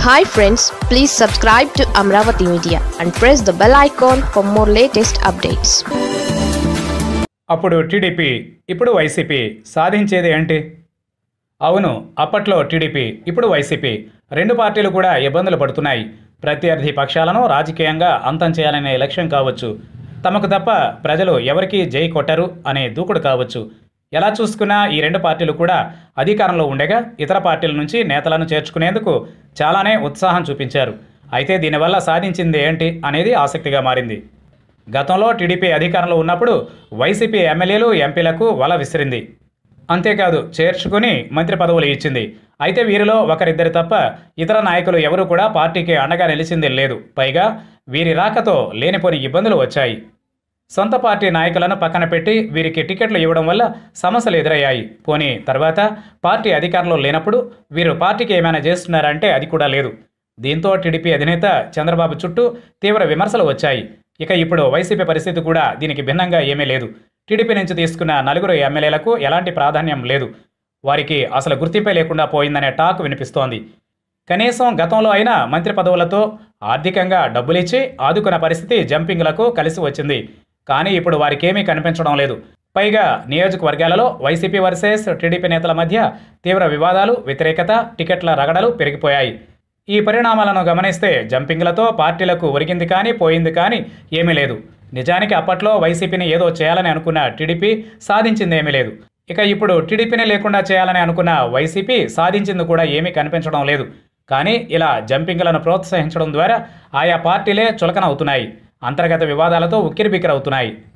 hi friends please subscribe to Amaravati media and press the bell icon for more latest updates అప్పుడు TDP ఇప్పుడు YCP సాధించేది ఏంటి అవును అప్పట్లో టీడీపీ ఇప్పుడు వైసీపీ రెండు పార్టీలు కూడా ఇబ్బందులు పడుతున్నాయి ప్రత్యర్థి పక్షాలను రాజకీయంగా అంతం చేయాలనే లక్ష్యం కావచ్చు తమకు తప్ప ప్రజలు ఎవరికీ జై కొట్టరు అనే దూకుడు కావచ్చు ఎలా చూసుకున్నా ఈ రెండు పార్టీలు కూడా అధికారంలో ఉండగా ఇతర పార్టీల నుంచి నేతలను చేర్చుకునేందుకు చాలానే ఉత్సాహం చూపించారు అయితే దీనివల్ల సాధించింది ఏంటి అనేది ఆసక్తిగా మారింది గతంలో టీడీపీ అధికారంలో ఉన్నప్పుడు వైసీపీ ఎమ్మెల్యేలు ఎంపీలకు వల విసిరింది అంతేకాదు చేర్చుకుని మంత్రి పదవులు ఇచ్చింది అయితే వీరిలో ఒకరిద్దరు తప్ప ఇతర నాయకులు ఎవరూ కూడా పార్టీకి అండగా నిలిచింది లేదు పైగా వీరి రాకతో లేనిపోని ఇబ్బందులు వచ్చాయి సొంత పార్టీ నాయకులను పక్కన పెట్టి వీరికి టికెట్లు ఇవ్వడం వల్ల సమస్యలు ఎదురయ్యాయి పోనీ తర్వాత పార్టీ అధికారంలో లేనప్పుడు వీరు పార్టీకి ఏమైనా చేస్తున్నారంటే అది కూడా లేదు దీంతో టీడీపీ అధినేత చంద్రబాబు చుట్టూ తీవ్ర విమర్శలు వచ్చాయి ఇక ఇప్పుడు వైసీపీ పరిస్థితి కూడా దీనికి భిన్నంగా ఏమీ లేదు టీడీపీ నుంచి తీసుకున్న నలుగురు ఎమ్మెల్యేలకు ఎలాంటి ప్రాధాన్యం లేదు వారికి అసలు గుర్తింపే లేకుండా పోయిందనే టాక్ వినిపిస్తోంది కనీసం గతంలో అయినా మంత్రి పదవులతో ఆర్థికంగా డబ్బులిచ్చి ఆదుకున్న పరిస్థితి జంపింగ్లకు కలిసి వచ్చింది కానీ ఇప్పుడు వారికేమీ కనిపించడం లేదు పైగా నియోజకవర్గాలలో వైసీపీ వర్సెస్ టీడీపీ నేతల మధ్య తీవ్ర వివాదాలు వ్యతిరేకత టికెట్ల రగడలు పెరిగిపోయాయి ఈ పరిణామాలను గమనిస్తే జంపింగ్లతో పార్టీలకు ఒరిగింది కానీ పోయింది కానీ ఏమీ లేదు నిజానికి అప్పట్లో వైసీపీని ఏదో చేయాలని అనుకున్న టీడీపీ సాధించింది ఏమీ లేదు ఇక ఇప్పుడు టీడీపీని లేకుండా చేయాలని అనుకున్న వైసీపీ సాధించింది కూడా ఏమీ కనిపించడం లేదు కానీ ఇలా జంపింగ్లను ప్రోత్సహించడం ద్వారా ఆయా పార్టీలే చులకన అవుతున్నాయి అంతర్గత వివాదాలతో ఉక్కిరిబిక్కిరవుతున్నాయి